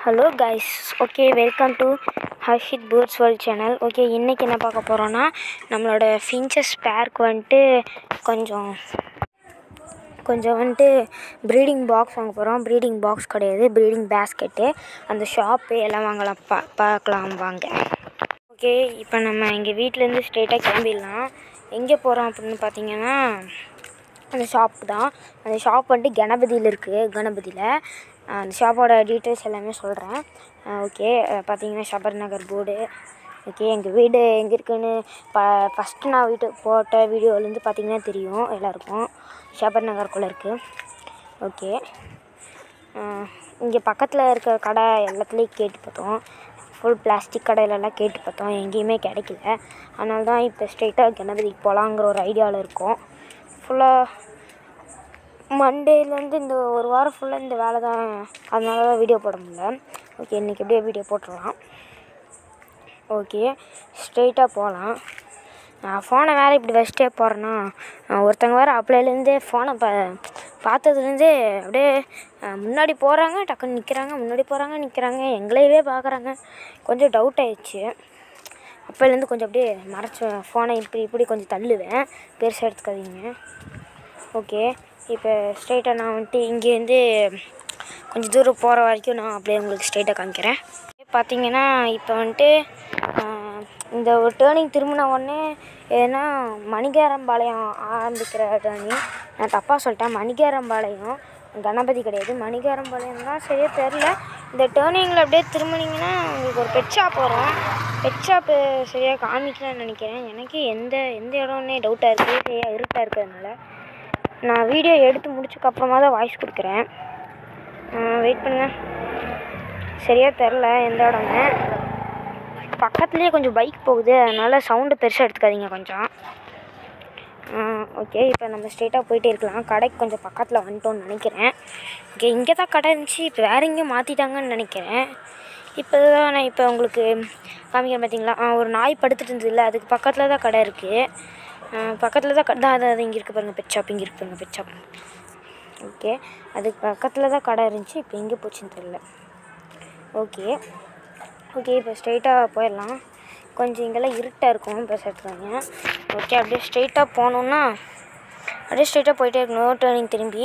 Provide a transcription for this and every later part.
hello guys okay welcome to Harshith birds world channel okay இன்றைக்கி என்ன பார்க்க போகிறோன்னா நம்மளோட ஃபின்ச்சஸ் பேர்க்கு வந்துட்டு கொஞ்சம் கொஞ்சம் வந்துட்டு ப்ரீடிங் பாக்ஸ் வாங்க போகிறோம் ப்ரீடிங் பாக்ஸ் கிடையாது ப்ரீடிங் பேஸ்கெட்டு அந்த ஷாப்பு எல்லாம் வாங்கலாம் பா பார்க்கலாம் வாங்க ஓகே இப்போ நம்ம எங்கள் வீட்டிலேருந்து ஸ்ட்ரெயிட்டாக கிளம்பிடலாம் எங்கே போகிறோம் அப்படின்னு பார்த்தீங்கன்னா அந்த ஷாப் தான் அந்த ஷாப் வந்துட்டு கணபதியில் இருக்குது கணபதியில் அந்த ஷாப்போட டீட்டெயில்ஸ் எல்லாமே சொல்கிறேன் ஓகே பார்த்தீங்கன்னா ஷபர் நகர் போர்டு ஓகே எங்கள் வீடு எங்கே இருக்குன்னு ப ஃபஸ்ட்டு நான் வீட்டு போட்ட வீடியோலேருந்து பார்த்தீங்கன்னா தெரியும் எல்லாருக்கும் ஷபர் நகருக்குள்ளே இருக்குது ஓகே இங்கே பக்கத்தில் இருக்க கடை எல்லாத்துலேயும் கேட்டு பார்த்தோம் ஃபுல் பிளாஸ்டிக் கடையிலலாம் கேட்டு பார்த்தோம் எங்கேயுமே கிடைக்கல அதனால தான் இப்போ ஸ்ட்ரெயிட்டாக கணபதிக்கு போகலாங்கிற ஒரு ஐடியாவில் இருக்கோம் ஃபுல்லாக மண்டேலேருந்து இந்த ஒரு வாரம் ஃபுல்லாக இந்த வேலை தான் அதனால தான் வீடியோ போட முடியல ஓகே இன்றைக்கி எப்படியே வீடியோ போட்டுடலாம் ஓகே ஸ்ட்ரெயிட்டாக போகலாம் நான் ஃபோனை வேறு இப்படி வச்சுட்டே போகிறேன்னா ஒருத்தங்க வேறு அப்பலேருந்தே ஃபோனை பா பார்த்ததுலேருந்தே அப்படியே அஹ், முன்னாடி போகிறாங்க டக்குன்னு நிற்கிறாங்க முன்னாடி போகிறாங்க நிற்கிறாங்க எங்களையவே பார்க்குறாங்க கொஞ்சம் டவுட் ஆயிடுச்சு அப்போலேருந்து கொஞ்சம் அப்படியே மறைச்சி ஃபோனை இப்படி இப்படி கொஞ்சம் தள்ளுவேன் பெருசாக எடுத்துக்காதீங்க ஓகே இப்போ ஸ்ட்ரெயிட்டாக நான் வந்துட்டு இங்கேருந்து கொஞ்சம் தூரம் போகிற வரைக்கும் நான் அப்படியே உங்களுக்கு ஸ்ட்ரெயிட்டாக காமிக்கிறேன் பார்த்தீங்கன்னா இப்போ வந்துட்டு ஆஹ், இந்த ஒரு டேர்னிங் திரும்பின உடனே ஏன்னா மணிகாரம்பாளையம் ஆரம்பிக்கிற டேர்னிங் நான் தப்பாக சொல்லிட்டேன் மணிகாரம்பாளையம் கணபதி கிடையாது மணிகாரம்பாளையம் தான் சரியாக தெரில இந்த டேர்னிங்கில் அப்படியே திரும்பினீங்கன்னா உங்களுக்கு ஒரு பெட் ஷாப் வரும் பெட் ஷாப்பு சரியாக காமிக்கலன்னு நினைக்கிறேன் எனக்கு எந்த எந்த இடம்னே டவுட்டாக இருக்குது சரியாக இருட்டாக இருக்கிறதுனால நான் வீடியோ எடுத்து முடிச்சதுக்கப்புறமா தான் வாய்ஸ் கொடுக்குறேன் வெயிட் பண்ணுங்க சரியாக தெரில எந்த இடம்னு பக்கத்துலேயே கொஞ்சம் பைக் போகுது அதனால் சவுண்டு பெருசாக எடுத்துக்காதீங்க கொஞ்சம் ஓகே இப்போ நம்ம ஸ்ட்ரெயிட்டாக போயிட்டே இருக்கலாம் கடைக்கு கொஞ்சம் பக்கத்தில் வந்துட்டோம்னு நினைக்கிறேன் ஓகே இங்கே தான் கடை இருந்துச்சு இப்போ வேறு எங்கேயும் மாற்றிட்டாங்கன்னு நினைக்கிறேன் இப்போ தான் நான் இப்போ உங்களுக்கு காமிக்கிறேன் பார்த்தீங்களா ஆ, ஒரு நாய் படுத்துட்டு இருந்ததுல அதுக்கு பக்கத்தில் தான் கடை இருக்குது பக்கத்தில் தான் கடை அது அது இங்கே இருக்குது பாருங்கள் பெட் ஷாப் இங்கே இருக்கு பாருங்கள் பெட் ஷாப் ஓகே அதுக்கு பக்கத்தில் தான் கடை இருந்துச்சு இப்போ எங்கே போச்சுன்னு தெரியல ஓகே ஓகே இப்போ ஸ்ட்ரெயிட்டாக போயிடலாம் கொஞ்சம் இங்கெல்லாம் இருட்டாக இருக்கும் பஸ் எடுத்துக்காங்க ஓகே அப்படியே ஸ்ட்ரெயிட்டாக போனோம்னா அப்படியே ஸ்ட்ரெயிட்டாக போயிட்டே இருக்கணும் டேர்னிங் திரும்பி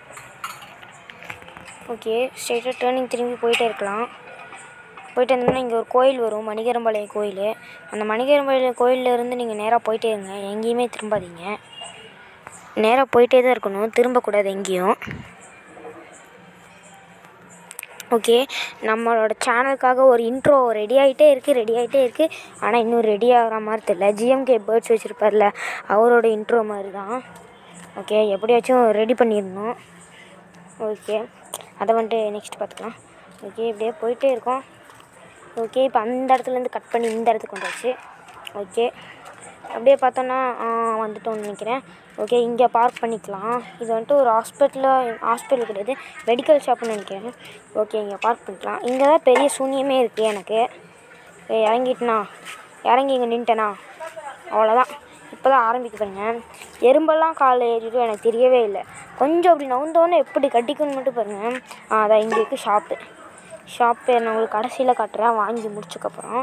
ஓகே ஸ்ட்ரெயிட்டாக டேர்னிங் திரும்பி போயிட்டே இருக்கலாம் போயிட்டு இருந்தோம்னா இங்கே ஒரு கோயில் வரும் மணிகரம்பாளையம் கோயில் அந்த மணிகரம்பாளையம் கோயில்ல இருந்து நீங்கள் நேராக போயிட்டே இருங்க எங்கேயுமே திரும்பாதீங்க நேராக போயிட்டே தான் இருக்கணும் திரும்பக்கூடாது எங்கேயும் ஓகே நம்மளோட சேனலுக்காக ஒரு இன்ட்ரோ ரெடி ஆகிட்டே இருக்குது ரெடி ஆகிட்டே இருக்குது ஆனால் இன்னும் ரெடி ஆகிற மாதிரி தெரியல ஜிஎம்கே பேர்ட்ஸ் வச்சுருப்பார்ல அவரோட இன்ட்ரோ மாதிரி தான் ஓகே எப்படியாச்சும் ரெடி பண்ணிடணும் ஓகே அதை வந்துட்டு நெக்ஸ்ட் பார்த்துக்கலாம் ஓகே இப்படியே போயிட்டே இருக்கோம் ஓகே இப்போ அந்த இடத்துலேருந்து கட் பண்ணி இந்த இடத்துக்கு வந்தாச்சு ஓகே அப்படியே பார்த்தோன்னா ஆ, வந்துட்டோம்னு நினைக்கிறேன் ஓகே இங்கே பார்க் பண்ணிக்கலாம் இது வந்துட்டு ஒரு ஹாஸ்பிட்டலில் ஹாஸ்பிட்டல் கிடையாது மெடிக்கல் ஷாப்னு நினைக்கிறேன் ஓகே இங்கே பார்க் பண்ணிக்கலாம் இங்கே தான் பெரிய சூன்யமே இருக்குது எனக்கு ஏய், இறங்கிட்டேனா இறங்கி இங்கே நின்ட்டேனா அவ்வளோதான் இப்போ தான் ஆரம்பிக்க பாருங்க எறும்பெல்லாம் காலில் ஏறிடும் எனக்கு தெரியவே இல்லை கொஞ்சம் அப்படி நவுந்தோன்னே எப்படி கட்டிக்கணும்னு மட்டும் பாருங்கள் ஆ, அதான் இங்கே இருக்குது ஷாப்பு ஷாப்பு நான் உங்களுக்கு கடைசியில் காட்டுறேன் வாங்கி முடிச்சக்கப்புறம்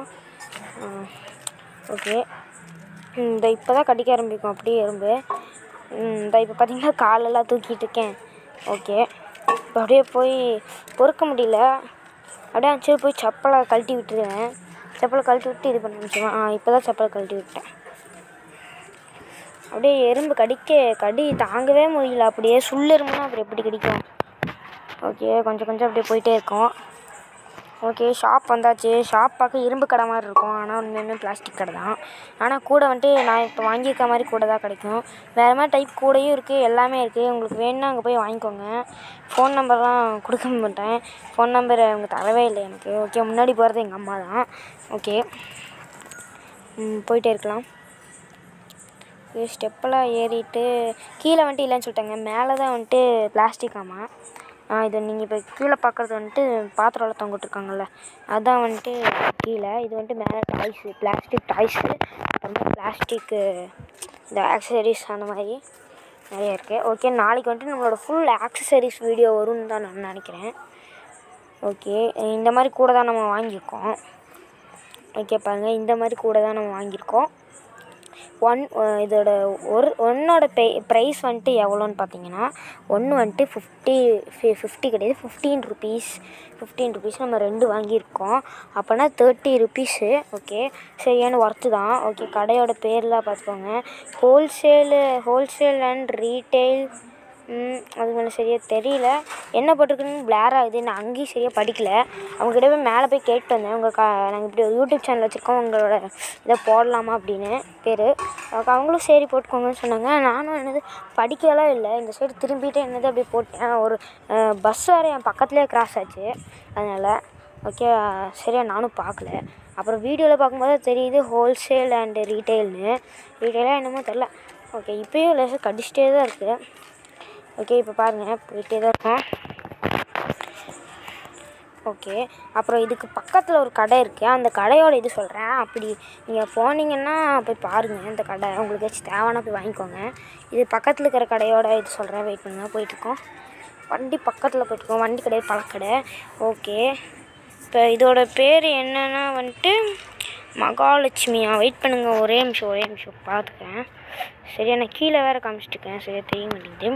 ஓகே இந்த இப்போ தான் கடிக்க ஆரம்பிக்கும் அப்படியே எறும்பு ம், இந்த இப்போ பார்த்தீங்கன்னா காலெல்லாம் தூக்கிட்டு இருக்கேன் ஓகே இப்போ அப்படியே போய் பொறுக்க முடியல அப்படியே சரி போய் செப்பலை கழட்டி விட்டுருவேன் செப்பலை கழட்டி விட்டு இது பண்ண முடிச்சுவேன் ஆ இப்போ தான் செப்பலை கழட்டி விட்டேன் அப்படியே எறும்பு கடிக்க கடி தாங்கவே முடியல அப்படியே சுள்ளெரும்புனா அப்புறம் எப்படி கடிக்கும் ஓகே கொஞ்சம் கொஞ்சம் அப்படியே போயிட்டே இருக்கோம் ஓகே ஷாப் வந்தாச்சு ஷாப் பார்க்க இரும்பு கடை மாதிரி இருக்கும் ஆனால் உண்மையுமே பிளாஸ்டிக் கடை தான் ஆனால் கூட வந்துட்டு நான் இப்போ வாங்கியிருக்க மாதிரி கூட தான் கிடைக்கும் வேறு மாதிரி டைப் கூடையும் இருக்குது எல்லாமே இருக்குது உங்களுக்கு வேணும்னா அங்கே போய் வாங்கிக்கோங்க ஃபோன் நம்பர்லாம் கொடுக்க மாட்டேன் ஃபோன் நம்பர் அவங்க தரவே இல்லை எனக்கு ஓகே முன்னாடி போகிறது எங்கள் அம்மா தான் ஓகே ம், போயிட்டே இருக்கலாம் ஸ்டெப்பெல்லாம் ஏறிட்டு கீழே வந்துட்டு இல்லைன்னு சொல்லிட்டாங்க மேலே தான் வந்துட்டு பிளாஸ்டிக் ஆமாம் இது நீங்கள் இப்போ கீழே பார்க்குறது வந்துட்டு பாத்திரம்லாம் தொங்கிட்டுருக்காங்கல்ல அதான் வந்துட்டு கீழே இது வந்துட்டு மேலே டாய்ஸு பிளாஸ்டிக் டாய்ஸு அப்புறமா பிளாஸ்டிக்கு இந்த ஆக்சசரிஸ் அந்த மாதிரி நிறைய இருக்குது ஓகே நாளைக்கு வந்துட்டு நம்மளோட ஃபுல் ஆக்சசரிஸ் வீடியோ வரும்னு தான் நான் நினைக்கிறேன் ஓகே இந்த மாதிரி கூட தான் நம்ம வாங்கியிருக்கோம் ஓகே பாருங்கள் இந்த மாதிரி கூட தான் நம்ம வாங்கியிருக்கோம் ஒன் இதோட ஒரு ஒன்னோட பே ப்ரைஸ் வந்துட்டு எவ்வளோன்னு பார்த்தீங்கன்னா ஒன்று வந்துட்டு ஃபிஃப்டி ஃபிஃப்டி கிடையாது ஃபிஃப்டீன் ருபீஸ் ஃபிஃப்டீன் ருபீஸ் நம்ம ரெண்டு வாங்கியிருக்கோம் அப்போனா தேர்ட்டி ருபீஸு ஓகே சரியான ஒர்த்து தான் ஓகே கடையோட பேர்லாம் பார்த்துக்கோங்க ஹோல்சேலு ஹோல்சேல் அண்ட் ரீட்டெயில் அது மேலே சரியாக தெரியல என்ன போட்டிருக்குன்னு பிளார் ஆகுது நான் அங்கேயும் சரியாக படிக்கல அவங்ககிட்ட போய் மேலே போய் கேட்டு வந்தேன் உங்கள் கா நாங்கள் இப்படி ஒரு யூடியூப் சேனல் வச்சுருக்கோம் உங்களோட இதை போடலாமா அப்படின்னு பேர் அவங்களும் சரி போட்டுக்கோங்கன்னு சொன்னாங்க நானும் என்னது படிக்கலாம் இல்லை இந்த சைடு திரும்பிட்டு என்னது அப்படி போட்டேன் ஒரு பஸ் வேறு என் பக்கத்துலேயே கிராஸ் ஆச்சு அதனால் ஓகே சரியா நானும் பார்க்கல அப்புறம் வீடியோவில் பார்க்கும்போது தெரியுது ஹோல்சேல் அண்டு ரீட்டெயில்னு ரீட்டெயிலாக என்னமோ தெரில ஓகே இப்போயும் லேசாக கடிச்சிட்டே தான் இருக்குது ஓகே இப்போ பாருங்கள் போயிட்டே தான் இருக்கோம் ஓகே அப்புறம் இதுக்கு பக்கத்தில் ஒரு கடை இருக்குது அந்த கடையோட இது சொல்கிறேன் அப்படி நீங்கள் போனீங்கன்னா போய் பாருங்கள் இந்த கடை உங்களுக்கு ஏதாச்சும் தேவைன்னா போய் வாங்கிக்கோங்க இது பக்கத்தில் இருக்கிற கடையோட இது சொல்கிறேன் வெயிட் பண்ணுங்கள் போயிட்டுருக்கோம் வண்டி பக்கத்தில் போயிட்டுருக்கோம் வண்டி கடை பழக்கடை ஓகே இப்போ இதோட பேர் என்னன்னா வந்துட்டு மகாலட்சுமியா வெயிட் பண்ணுங்கள் ஒரே நிமிஷம் ஒரே நிமிஷம் பார்த்துக்கிறேன் சரியா நான் கீழே வேறு காமிச்சிட்ருக்கேன் சரியா தெரிய மாட்டேங்குது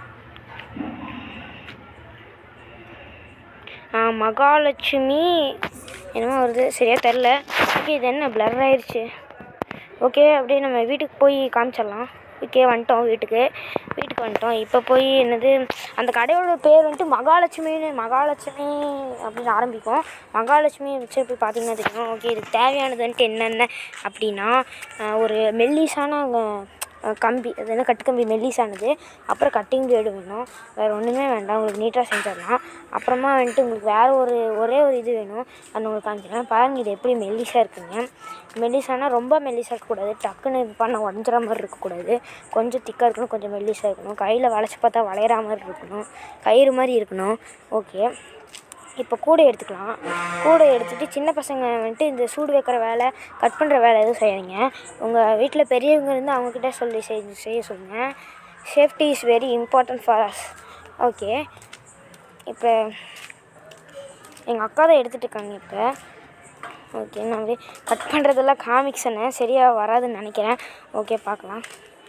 ஆ, மகாலட்சுமி என்னமோ வருது சரியா தெரில ஓகே இது என்ன பிளர் ஆயிடுச்சு ஓகே அப்படியே நம்ம வீட்டுக்கு போய் காமிச்சிடலாம் ஓகே வந்துட்டோம் வீட்டுக்கு வீட்டுக்கு வந்துட்டோம் இப்போ போய் என்னது அந்த கடையோட பேர் வந்துட்டு மகாலட்சுமின்னு மகாலட்சுமி அப்படின்னு ஆரம்பிக்கும் மகாலட்சுமி வச்சு போய் பார்த்தீங்கன்னா தெரியும் ஓகே இதுக்கு தேவையானது வந்துட்டு என்னென்ன அப்படின்னா ஆ, ஒரு மெல்லிசான அஹ், கம்பி அது என்ன கட்டுக்கம்பி மெல்லிசானது அப்புறம் கட்டிங் பிளேடு வேணும் வேறு ஒன்றுமே வேண்டாம் உங்களுக்கு நீட்டாக செஞ்சிடலாம் அப்புறமா வந்துட்டு உங்களுக்கு வேறு ஒரு ஒரே ஒரு இது வேணும் அது உங்களுக்கு காமிக்கிறேன் பாருங்கள் இது எப்படி மெல்லிசாக இருக்குங்க மெல்லிசானா ரொம்ப மெல்லிசாக இருக்கக்கூடாது டக்குன்னு இது பண்ண உடஞ்சிற மாதிரி இருக்கக்கூடாது கொஞ்சம் திக்காக இருக்கணும் கொஞ்சம் மெல்லிசாக இருக்கணும் கையில் வளைச்சி பார்த்தா வளையிற மாதிரி இருக்கணும் கயிறு மாதிரி இருக்கணும் ஓகே இப்போ கூடை எடுத்துக்கலாம் கூடை எடுத்துகிட்டு சின்ன பசங்க வந்துட்டு இந்த சூடு வைக்கிற வேலை கட் பண்ணுற வேலை எதுவும் செய்யாதீங்க உங்கள் வீட்டில் பெரியவங்க இருந்து அவங்கக்கிட்ட சொல்லி செய் செய்ய சொல்லுங்கள் safety is very important for us okay இப்போ எங்கள் அக்கா தான் எடுத்துகிட்டு இருக்காங்க இப்போ ஓகே நான் அப்படியே கட் பண்ணுறதெல்லாம் காமிக் சொன்னேன் சரியாக வராதுன்னு நினைக்கிறேன் ஓகே பார்க்கலாம்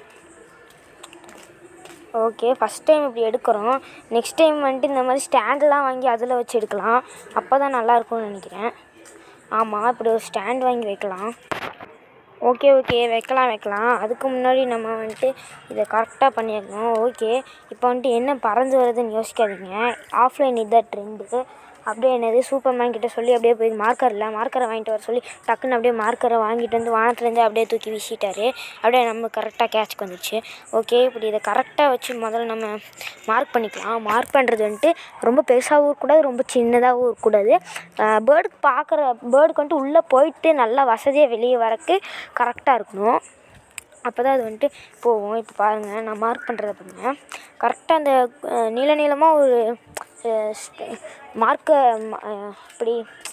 ஓகே ஃபஸ்ட் டைம் இப்படி எடுக்கிறோம் நெக்ஸ்ட் டைம் வந்துட்டு இந்த மாதிரி ஸ்டாண்டெலாம் வாங்கி அதில் வச்சு எடுக்கலாம் அப்போ தான் நல்லாயிருக்கும்னு நினைக்கிறேன் ஆமாம் இப்படி ஒரு ஸ்டாண்ட் வாங்கி வைக்கலாம் ஓகே ஓகே வைக்கலாம் வைக்கலாம் அதுக்கு முன்னாடி நம்ம வந்துட்டு இதை கரெக்டாக பண்ணிடணும் ஓகே இப்போ வந்துட்டு என்ன பறந்து வருதுன்னு யோசிக்காதீங்க ஆஃப்லைன் இதான் ட்ரெண்டு அப்படியே என்னது சூப்பர் மேன் கிட்ட சொல்லி அப்படியே போய் மார்க்கர் இல்லை மார்க்கரை வாங்கிட்டு வர சொல்லி டக்குன்னு அப்படியே மார்க்கரை வாங்கிட்டு வந்து வானத்துலேருந்து அப்படியே தூக்கி வீசிட்டாரு அப்படியே நம்ம கரெக்டாக கேட்ச்க்கு வந்துடுச்சு ஓகே இப்படி இதை கரெக்டாக வச்சு முதல்ல நம்ம மார்க் பண்ணிக்கலாம் மார்க் பண்ணுறது வந்துட்டு ரொம்ப பெருசாகவும் இருக்கக்கூடாது ரொம்ப சின்னதாகவும் இருக்கக்கூடாது பேர்டுக்கு பார்க்குற பேர்டுக்கு வந்துட்டு உள்ளே போயிட்டு நல்லா வசதியாக வெளியே வரக்கு கரெக்டாக இருக்கணும் அப்போ தான் அது வந்துட்டு போகும் இப்போ பாருங்கள் நான் மார்க் பண்ணுறத பாருங்கள் கரெக்டாக அந்த அஹ், நீள நீளமாக ஒரு மார்க்கை இப்படி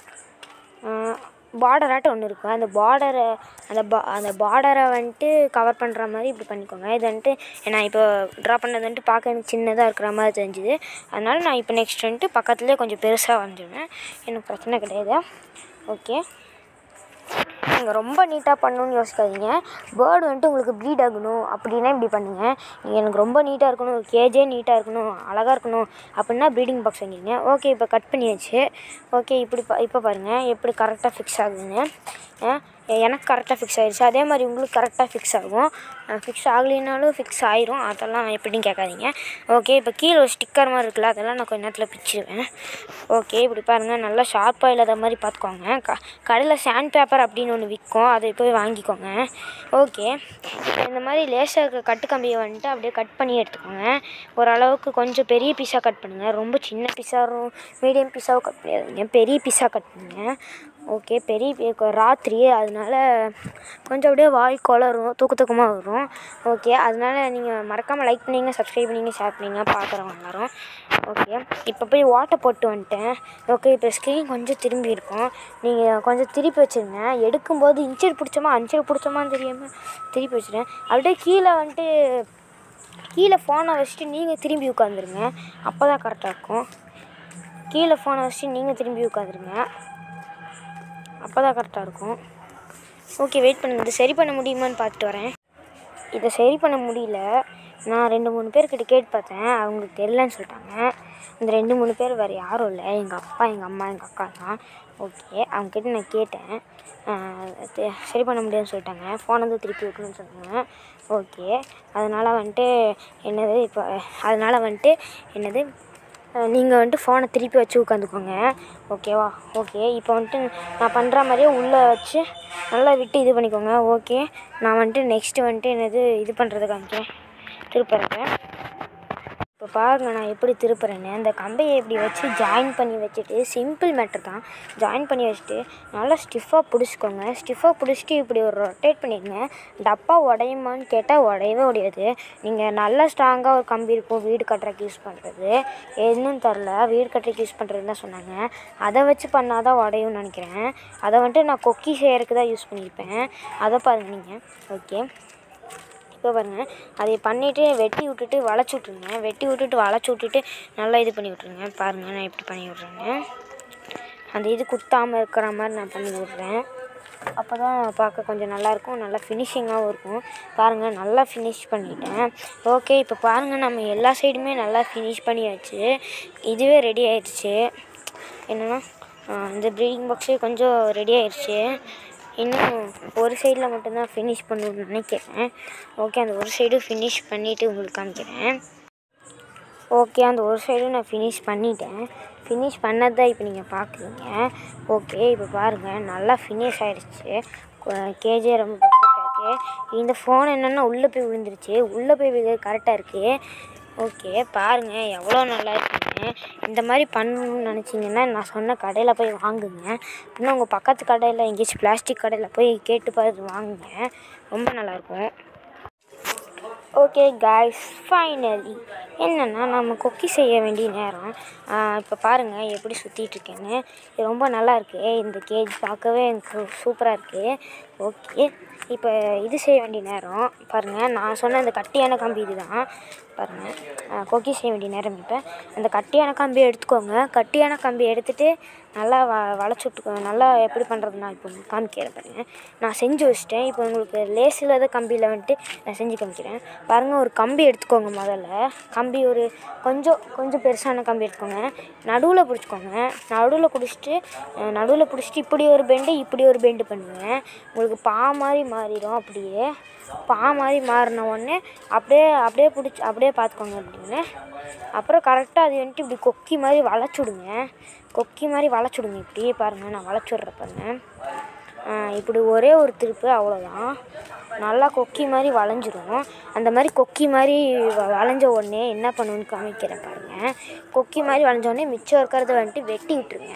பார்டராட்டம் ஒன்று இருக்கும் அந்த பார்டரை அந்த பா அந்த பார்டரை வந்துட்டு கவர் பண்ணுற மாதிரி இப்படி பண்ணிக்கோங்க இது வந்துட்டு நான் இப்போ ட்ரா பண்ணது வந்துட்டு பார்க்க எனக்கு சின்னதாக இருக்கிற மாதிரி தெரிஞ்சுது அதனால் நான் இப்போ நெக்ஸ்ட் வந்துட்டு பக்கத்துலேயே கொஞ்சம் பெருசாக வரைஞ்சிடுவேன் எனக்கு பிரச்சனை கிடையாது ஓகே நீங்கள் ரொம்ப நீட்டாக பண்ணணும்னு யோசிக்காதீங்க பேர்டு வந்துட்டு உங்களுக்கு ப்ளீட் ஆகணும் அப்படின்னா இப்படி பண்ணுங்க நீங்கள் எனக்கு ரொம்ப நீட்டாக இருக்கணும் கேஜே நீட்டாக இருக்கணும் அழகாக இருக்கணும் அப்படின்னா ப்ரீடிங் பாக்ஸ் வாங்கிடுங்க ஓகே இப்போ கட் பண்ணியாச்சு ஓகே இப்படி பா இப்போ பாருங்கள் எப்படி கரெக்டாக ஃபிக்ஸ் ஆகுதுன்னு அஹ் எனக்கு கரெக்டாக ஃபிக்ஸ் ஆயிடுச்சு அதே மாதிரி உங்களுக்கு கரெக்டாக ஃபிக்ஸ் ஆகும் ஃபிக்ஸ் ஆகலைனாலும் ஃபிக்ஸ் ஆயிரும் அதெல்லாம் எப்படின்னு கேட்காதீங்க ஓகே இப்போ கீழே ஒரு ஸ்டிக்கர் மாதிரி இருக்குல்ல அதெல்லாம் நான் கொஞ்ச நேரத்தில் பிச்சிடுவேன் ஓகே இப்படி பாருங்கள் நல்லா ஷார்ப்பாக இல்லாத மாதிரி பார்த்துக்கோங்க க கடையில் சாண்ட் பேப்பர் அப்படின்னு ஒன்று விற்கும் அதை போய் வாங்கிக்கோங்க ஓகே இப்போ இந்த மாதிரி லேசாக இருக்க கட்டு கம்பியை வந்துட்டு அப்படியே கட் பண்ணி எடுத்துக்கோங்க ஓரளவுக்கு கொஞ்சம் பெரிய பீஸாக கட் பண்ணுங்கள் ரொம்ப சின்ன பீஸாகவும் மீடியம் பீஸாகவும் கட் பண்ணிடாதீங்க பெரிய பீஸாக கட் பண்ணுங்கள் ஓகே பெரிய பீ- ராத்திரி அதனால கொஞ்சம் அப்படியே வாய் குளரும் தூக்க தூக்கமாக வரும் ஓகே அதனால நீங்கள் மறக்காமல் லைக் பண்ணிங்க சப்ஸ்கிரைப் பண்ணிங்க ஷேர் பண்ணிங்க பார்க்குறவங்க எல்லாரும் ஓகே இப்போ போய் ஓட்டை போட்டு வந்துட்டேன் ஓகே இப்போ ஸ்க்ரீன் கொஞ்சம் திரும்பி இருக்கும் நீங்கள் கொஞ்சம் திருப்பி வச்சுருங்க எடுக்கும்போது இன்ச்சர் பிடிச்சோமா அஞ்சர் பிடிச்சோமான்னு தெரியாமல் திருப்பி வச்சுருங்க அப்படியே கீழே வந்துட்டு கீழே ஃபோனை வச்சுட்டு நீங்கள் திரும்பி உட்காந்துருங்க அப்போ தான் கரெக்டாக இருக்கும் கீழே ஃபோனை வச்சுட்டு நீங்கள் திரும்பி உட்காந்துருங்க அப்போ தான் கரெக்டாக இருக்கும் ஓகே வெயிட் பண்ணுங்கள் இது சரி பண்ண முடியுமான்னு பார்த்துட்டு வரேன் இதை சரி பண்ண முடியல நான் ரெண்டு மூணு பேர்கிட்ட கேட்டு பார்த்தேன் அவங்களுக்கு தெரிலன்னு சொல்லிட்டாங்க இந்த ரெண்டு மூணு பேர் வேறு யாரும் இல்லை எங்கள் அப்பா எங்கள் அம்மா எங்கள் அக்கா தான் ஓகே அவங்கக்கிட்ட நான் கேட்டேன் ஆஹ் தெ- சரி பண்ண முடியாதுன்னு சொல்லிட்டாங்க ஃபோன் வந்து திருப்பி வைக்கணும்னு சொன்னாங்க ஓகே அதனால் வந்துட்டு என்னது இப்போ அதனால் வந்துட்டு என்னது நீங்கள் வந்துட்டு ஃபோனை திருப்பி வச்சு உட்காந்துக்கோங்க ஓகேவா ஓகே இப்போ வந்துட்டு நான் பண்ணுற மாதிரியே உள்ளே வச்சு நல்லா விட்டு இது பண்ணிக்கோங்க ஓகே நான் வந்துட்டு நெக்ஸ்ட்டு வந்துட்டு என்னது இது பண்ணுறதை காமிக்கிறேன் திருப்புறேன் இப்போ பாருங்க நான் எப்படி திருப்புறேன்னு அந்த கம்பையை இப்படி வச்சு ஜாயின் பண்ணி வச்சுட்டு சிம்பிள் மேட்டர் தான் ஜாயின் பண்ணி வச்சுட்டு நல்லா ஸ்டிஃபாக பிடிச்சிக்கோங்க ஸ்டிஃபாக பிடிச்சிட்டு இப்படி ஒரு ரொட்டேட் பண்ணிடுங்க டப்பா உடையுமான்னு கேட்டால் உடையவே உடையாது நீங்கள் நல்லா ஸ்ட்ராங்காக ஒரு கம்பி இருக்கும் வீடு கட்டுறதுக்கு யூஸ் பண்ணுறது என்னன்னு தெரில வீடு கட்டுறதுக்கு யூஸ் பண்ணுறதுன்னு தான் சொன்னாங்க அதை வச்சு பண்ணால் தான் உடையும்னு நினைக்கிறேன் அதை வந்துட்டு நான் கொக்கி செய்யறதுக்கு தான் யூஸ் பண்ணியிருப்பேன் அதை பாருங்க நீங்கள் ஓகே இப்போ பாருங்கள் அதை பண்ணிவிட்டு வெட்டி விட்டுட்டு வளைச்சி விட்ருங்க வெட்டி விட்டுட்டு வளைச்சி விட்டுட்டு நல்லா இது பண்ணி விட்ருங்க பாருங்கள் நான் எப்படி பண்ணி விட்றேன்னு அந்த இது குத்தாமல் இருக்கிற மாதிரி நான் பண்ணி விட்றேன் அப்போ தான் பார்க்க கொஞ்சம் நல்லாயிருக்கும் நல்லா ஃபினிஷிங்காகவும் இருக்கும் பாருங்கள் நல்லா ஃபினிஷ் பண்ணிட்டேன் ஓகே இப்போ பாருங்கள் நம்ம எல்லா சைடுமே நல்லா ஃபினிஷ் பண்ணியாச்சு இதுவே ரெடி ஆயிடுச்சு என்னென்னா இந்த ப்ரீடிங் பாக்ஸு கொஞ்சம் ரெடி ஆயிடுச்சு இன்னும் ஒரு சைடில் மட்டும்தான் ஃபினிஷ் பண்ணணும்னு நினைக்கிறேன் ஓகே அந்த ஒரு சைடு ஃபினிஷ் பண்ணிவிட்டு உங்களுக்கு காமிக்கிறேன் ஓகே அந்த ஒரு சைடும் நான் ஃபினிஷ் பண்ணிட்டேன் ஃபினிஷ் பண்ணது தான் இப்போ நீங்கள் பார்க்குறீங்க ஓகே இப்போ பாருங்கள் நல்லா ஃபினிஷ் ஆகிடுச்சு கேஜே ரொம்ப பர்ஃபெக்டாக இருக்குது இந்த ஃபோன் என்னென்னா உள்ளே போய் விழுந்துருச்சு உள்ளே போய் விழு கரெக்டாக இருக்குது ஓகே பாருங்கள் எவ்வளோ நல்லா இருக்குங்க இந்த மாதிரி பண்ணணும்னு நினச்சிங்கன்னா நான் சொன்ன கடையில் போய் வாங்குங்க இன்னும் உங்கள் பக்கத்து கடையில் எங்கேயாச்சும் பிளாஸ்டிக் கடையில் போய் கேட்டு பார்த்து வாங்குங்க ரொம்ப நல்லாயிருக்கும் ஓகே காய்ஸ் ஃபைனலி என்னென்னா நம்ம கொக்கி செய்ய வேண்டிய நேரம் இப்போ பாருங்கள் எப்படி சுற்றிட்டு இருக்கேன்னு இது ரொம்ப நல்லா இருக்கு இந்த கேஜ் பார்க்கவே எனக்கு சூப்பராக இருக்குது ஓகே இப்போ இது செய்ய வேண்டிய நேரம் பாருங்கள் நான் சொன்ன அந்த கட்டியான கம்பி இதுதான் பாருங்கள் கொக்கி செய்ய வேண்டிய நேரம் இப்போ அந்த கட்டியான கம்பி எடுத்துக்கோங்க கட்டியான கம்பி எடுத்துகிட்டு நல்லா வ வளைச்சி விட்டுக்கோங்க நல்லா எப்படி பண்ணுறது நான் இப்போ உங்களுக்கு காமிக்கிறேன் பாருங்கள் நான் செஞ்சு வச்சிட்டேன் இப்போ உங்களுக்கு லேஸ் இல்லாத கம்பியில் வந்துட்டு நான் செஞ்சு காமிக்கிறேன் பாருங்கள் ஒரு கம்பி எடுத்துக்கோங்க முதல்ல கம்பி ஒரு கொஞ்சம் கொஞ்சம் பெருசான கம்பி எடுத்துக்கோங்க நடுவில் பிடிச்சிக்கோங்க நடுவில் பிடிச்சிட்டு நடுவில் பிடிச்சிட்டு இப்படி ஒரு பெண்டு இப்படி ஒரு பெண்டு பண்ணுவேன் உங்களுக்கு பா மாதிரி மாறிடும் அப்படியே பா மாதிரி மாறின உடனே அப்படியே அப்படியே பிடிச்சி அப்படியே பார்த்துக்கோங்க அப்படின்னு அப்புறம் கரெக்டாக அது வந்துட்டு இப்படி கொக்கி மாதிரி வளைச்சுடுங்க கொக்கி மாதிரி வளைச்சுடுங்க இப்படி பாருங்கள் நான் வளைச்சி விட்றேன் பாருங்க ஆ, இப்படி ஒரே ஒரு திருப்பு அவ்வளோதான் நல்லா கொக்கி மாதிரி வளைஞ்சிரும் அந்த மாதிரி கொக்கி மாதிரி வ- வளைஞ்ச உடனே என்ன பண்ணணும்னு காமிக்கிறேன் பாருங்கள் கொக்கி மாதிரி வளைஞ்ச உடனே மிச்சம் இருக்கிறத வந்துட்டு வெட்டி விட்டுருங்க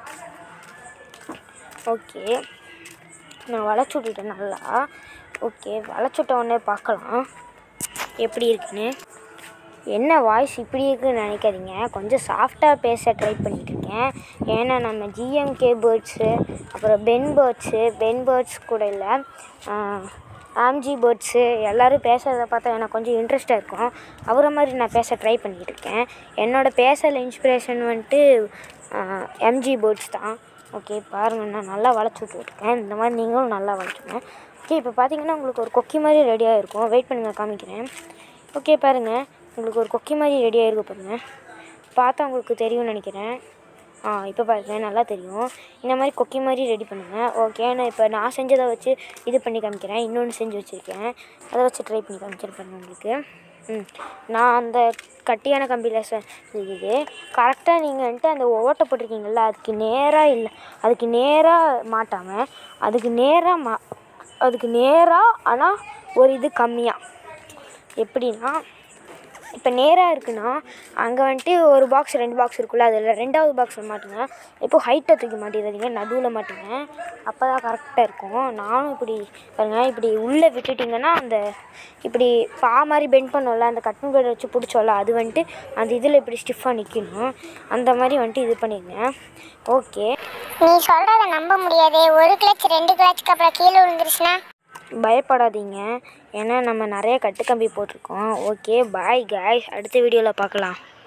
ஓகே நான் வளைச்சி விட்டுட்டேன் நல்லா ஓகே வளைச்சி விட்ட உடனே பார்க்கலாம் எப்படி இருக்குன்னு என்ன வாய்ஸ் இப்படி இருக்குன்னு நினைக்காதீங்க கொஞ்சம் சாஃப்டாக பேச ட்ரை பண்ணிட்டுருக்கேன் ஏன்னா நம்ம ஜிஎம்கே பேர்ட்ஸு அப்புறம் பென் பேர்ட்ஸு பென் பேர்ட்ஸ் கூட இல்லை ஆம்ஜி பேர்ட்ஸு எல்லோரும் பேசுகிறத பார்த்தா எனக்கு கொஞ்சம் இன்ட்ரெஸ்ட்டாக இருக்கும் அவரை மாதிரி நான் பேச ட்ரை பண்ணிக்கிட்டு இருக்கேன் என்னோடய பேசல இன்ஸ்பிரேஷன் வந்துட்டு எம்ஜி பேர்ட்ஸ் தான் ஓகே பாருங்கள் நான் நல்லா வளைச்சி விட்டுருக்கேன் இந்த மாதிரி நீங்களும் நல்லா வளைச்சுங்க ஓகே இப்போ பார்த்தீங்கன்னா உங்களுக்கு ஒரு கொக்கி மாதிரி ரெடியாக இருக்கும் வெயிட் பண்ணுங்கள் காமிக்கிறேன் ஓகே பாருங்கள் உங்களுக்கு ஒரு கொக்கி மாதிரி ரெடியாக இருக்கு பாருங்கள் பார்த்தா உங்களுக்கு தெரியும்னு நினைக்கிறேன் ஆ இப்போ பாருங்க நல்லா தெரியும் இந்த மாதிரி கொக்கி மாதிரி ரெடி பண்ணுங்கள் ஓகே நான் இப்போ நான் செஞ்சதை வச்சு இது பண்ணி காமிக்கிறேன் இன்னொன்று செஞ்சு வச்சுருக்கேன் அதை வச்சு ட்ரை பண்ணி காமிச்சிருப்பேன் பாருங்க உங்களுக்கு ம் நான் அந்த கட்டியான கம்பியில் செஞ்சது கரெக்டாக நீங்கள் வந்துட்டு அந்த ஓட்டை போட்டிருக்கீங்கள்ல அதுக்கு நேராக இல்லை அதுக்கு நேராக மாட்டாமல் அதுக்கு நேராக மா அதுக்கு நேராக ஆனால் ஒரு இது கம்மியாக எப்படின்னா இப்போ நேராக இருக்குன்னா அங்கே வந்துட்டு ஒரு பாக்ஸ் ரெண்டு பாக்ஸ் இருக்குல்ல அதில் ரெண்டாவது பாக்ஸில் மாட்டுங்க இப்போ ஹைட்டை தூக்கி மாட்டிடாதீங்க நடுவில் மாட்டுங்க அப்போ தான் கரெக்டாக இருக்கும் நானும் இப்படி பாருங்க இப்படி உள்ளே விட்டுட்டிங்கன்னா அந்த இப்படி பா மாதிரி பெண்ட் பண்ணோம்ல அந்த கட்டன் பேட் வச்சு பிடிச்சோம்ல அது வந்துட்டு அந்த இதில் இப்படி ஸ்டிஃபாக நிற்கணும் அந்த மாதிரி வந்துட்டு இது பண்ணிடுங்க ஓகே நீ சொல்றத நம்ப முடியாதே ஒரு கிளச் ரெண்டு கிளச்சுக்கு அப்புறம் கீழே விழுந்துருச்சுன்னா பயப்படாதீங்க ஏன்னா நம்ம நிறைய கட்டுக்கம்பி போட்டிருக்கோம் ஓகே பாய் காய்ஸ் அடுத்த வீடியோவில் பார்க்கலாம்